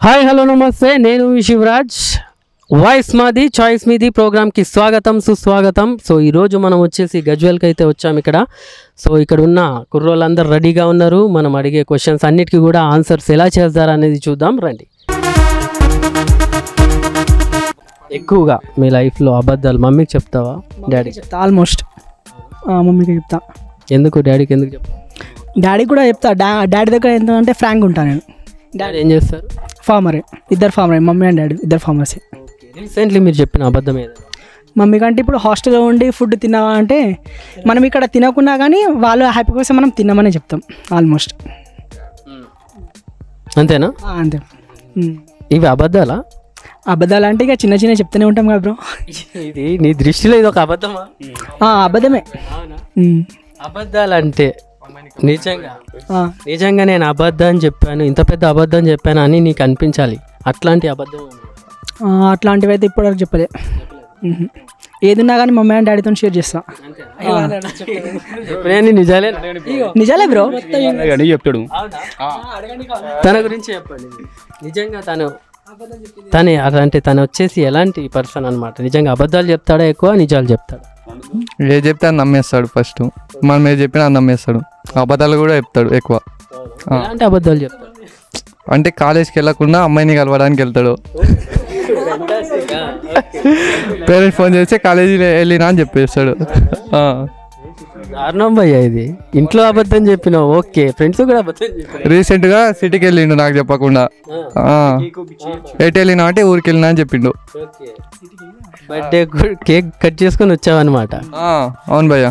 Hi hello నమస్తే నేను మీ శివరాజ్ వాయిస్ మాది చాయిస్ మీది ప్రోగ్రామ్కి స్వాగతం సుస్వాగతం సో ఈరోజు మనం వచ్చేసి గజ్వెల్కి అయితే వచ్చాం ఇక్కడ సో ఇక్కడ ఉన్న కుర్రోళ్ళందరూ రెడీగా ఉన్నారు మనం అడిగే క్వశ్చన్స్ అన్నిటికీ కూడా ఆన్సర్స్ ఎలా చేస్తారు అనేది చూద్దాం రండి ఎక్కువగా మీ లైఫ్లో అబద్ధాలు మమ్మీకి చెప్తావా డాడీకి చెప్తా ఆల్మోస్ట్ మమ్మీకి చెప్తా ఎందుకు డాడీకి ఎందుకు చెప్తావు డాడీ కూడా చెప్తా డా డాడీ దగ్గర ఎంత అంటే ఫ్రాంక్ ఉంటాను నేను డాడీ ఏం చేస్తారు ఫార్మరే ఇద్దరు ఫార్మరే మమ్మీ అండ్ డాడీ ఇద్దరు ఫార్మర్సే రీసెంట్లీ మీరు చెప్పిన అబద్ధం ఏదైనా మమ్మీ కంటే ఇప్పుడు హాస్టల్లో ఉండి ఫుడ్ తిన్నావా అంటే మనం ఇక్కడ తినకున్నా కానీ వాళ్ళు హ్యాపీ కోసం మనం తిన్నామని చెప్తాం ఆల్మోస్ట్ అంతేనా అంతే ఉమ్. ఇవి అబద్ధాలా అబద్ధాలు అంటే ఇక చిన్న చిన్న చెప్తూనే ఉంటాం కదా బ్రో ఇది నీ దృష్టిలో ఇది ఒక అబద్ధమా అబద్ధమే ఉమ్. అబద్ధాలు అంటే నిజంగా ఆ, నిజంగా నేను అబద్ధం చెప్పాను ఇంత పెద్ద అబద్ధం చెప్పాను అని నీకు అనిపించాలి అట్లాంటి అబద్ధం ఉంది. ఆ, అట్లాంటివి అయితే ఇప్పటివరకు చెప్పలే ఉహు. ఏదున్నా కానీ మమ్మీ అండ్ డాడీతో షేర్ చేస్తా చెప్పినవన్నీ నిజాలే నిజాలే బ్రో అడిగి చెప్తాడు తన గురించి చెప్పండి నిజంగా తను తనే అంటే తను వచ్చేసి ఎలాంటి పర్సన్ అన్నమాట నిజంగా అబద్ధాలు చెప్తాడా ఎక్కువ నిజాలు చెప్తాడా ఏ చెప్తే అది నమ్మేస్తాడు ఫస్ట్ మనం ఏ చెప్పినా అది నమ్మేస్తాడు అబద్ధాలు కూడా చెప్తాడు ఎక్కువ ఆ. ఎలాంటి అబద్ధాలు చెప్తాడు అంటే కాలేజ్కి వెళ్ళకుండా అమ్మాయిని కలవడానికి వెళ్తాడు పేరెంట్స్ ఫోన్ చేస్తే కాలేజీలో వెళ్ళినా అని చెప్పేస్తాడు ఆ. దారుణం భయ్యా ఇది ఇంట్లో అబద్ధం చెప్పినావు ఓకే ఫ్రెండ్స్ కూడా అబద్ధం చెప్పినావు రీసెంట్గా సిటీకి వెళ్ళిండు నాకు చెప్పకుండా ఆ. ఎటు వెళ్ళినా అంటే ఊరికి వెళ్ళినా అని చెప్పిండు బర్త్డే కేక్ కట్ చేసుకొని వచ్చావన్నమాట ఆ, అవును భయ్య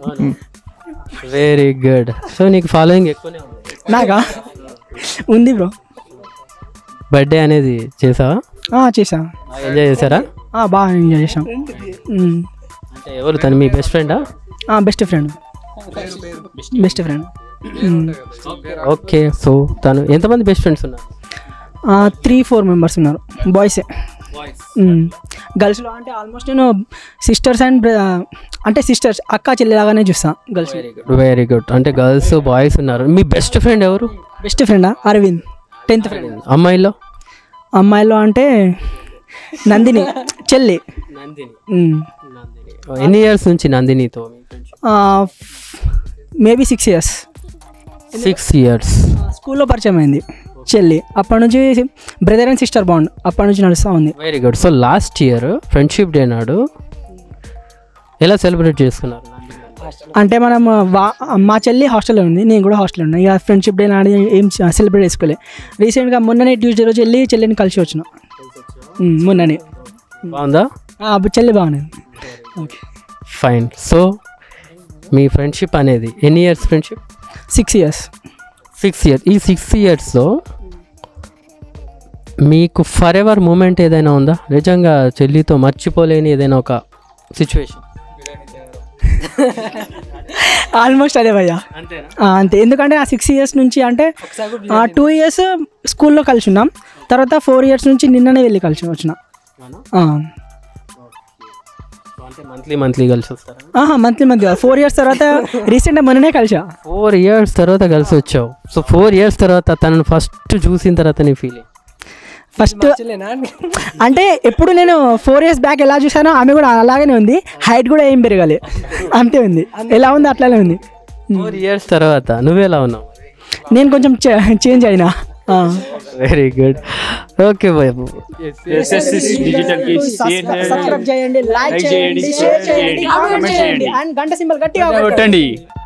వెరీ గుడ్ సో నీకు ఫాలోయింగ్ ఎక్కువనే ఉంది నాకా ఉంది బ్రో బర్త్డే అనేది చేసావా ఆ, చేసా ఎంజాయ్ చేశారా ఆ, బాగా ఎంజాయ్ చేసాం ఉమ్. అంటే ఎవరు తను మీ బెస్ట్ ఫ్రెండా ఆ, best friend best friend um. Okay so తను ఎంతమంది బెస్ట్ ఫ్రెండ్స్ ఉన్నారు ఆ, త్రీ ఫోర్ మెంబర్స్ ఉన్నారు బాయ్సే ఉమ్. గర్ల్స్లో అంటే ఆల్మోస్ట్ నేను సిస్టర్స్ అండ్ బ్ర- అంటే సిస్టర్స్ అక్క చెల్లిలాగానే చూస్తా girls very good very good అంటే గర్ల్స్ బాయ్స్ ఉన్నారు మీ బెస్ట్ ఫ్రెండ్ ఎవరు బెస్ట్ ఫ్రెండా అరవింద్ టెన్త్ ఫ్రెండ్ అమ్మాయిల్లో అమ్మాయిలో అంటే నందిని చెల్లి నందిని ఉమ్. ఎన్ని ఇయర్స్ నుంచి నందినితో మీ ఫ్రెండ్షిప్ ఆ, maybe six years six years స్కూల్లో పరిచయం అయింది చెల్లి అప్పటి నుంచి బ్రదర్ అండ్ సిస్టర్ బాండ్ అప్పటి నుంచి నడుస్తూ ఉంది very good so last year friendship day నాడు ఎలా సెలబ్రేట్ చేసుకున్నారు అంటే మనం వా మా చెల్లి హాస్టల్లో ఉంది నేను కూడా హాస్టల్లో ఉన్నా ఇక ఫ్రెండ్షిప్ డే నాడు ఏం సెలబ్రేట్ చేసుకోలే రీసెంట్గా మొన్ననే ట్యూస్డే రోజు వెళ్ళి చెల్లిని కలిసి వచ్చిన ఉమ్, మొన్ననే బాగుందా ఆ, అప్పుడు చెల్లి బాగుంది ఓకే ఫైన్ సో మీ ఫ్రెండ్షిప్ అనేది ఎన్ని years friendship six years six years ఈ సిక్స్ ఇయర్స్లో మీకు ఫర్ ఎవర్ మూమెంట్ ఏదైనా ఉందా నిజంగా చెల్లితో మర్చిపోలేని ఏదైనా ఒక సిచ్యువేషన్ ఆల్మోస్ట్ అదే భయ్యా ఆ, అంతే ఎందుకంటే ఆ సిక్స్ ఇయర్స్ నుంచి అంటే టూ ఇయర్స్ స్కూల్లో కలిసి ఉన్నాం తర్వాత ఫోర్ ఇయర్స్ నుంచి నిన్ననే వెళ్ళి కలిసి వచ్చిన ఆ. అంటే మంత్లీ మంత్లీ కలిసి వస్తారా మంత్లీ మంత్లీ ఫోర్ ఇయర్స్ తర్వాత రీసెంట్గా మొన్ననే కలిసా ఫోర్ ఇయర్స్ తర్వాత కలిసి వచ్చావు సో ఫోర్ ఇయర్స్ తర్వాత తనను ఫస్ట్ చూసిన తర్వాత నీ ఫీలింగ్ ఫస్ట్ అంటే ఎప్పుడు నేను ఫోర్ ఇయర్స్ బ్యాక్ ఎలా చూసానో ఆమె కూడా అలాగనే ఉంది హైట్ కూడా ఏం పెరగాలి అంతే ఉంది ఎలా ఉంది అట్లానే ఉంది ఫోర్ ఇయర్స్ తర్వాత నువ్వెలా ఉన్నావు నేను కొంచెం చేంజ్ అయినా వెరీ గుడ్ ఓకే బాబు సబ్స్క్రైబ్ చేయండి లైక్ చేయండి షేర్ చేయండి కామెంట్ చేయండి అండ్ గంట సింబల్ గట్టిగా కొట్టండి. కొట్టండి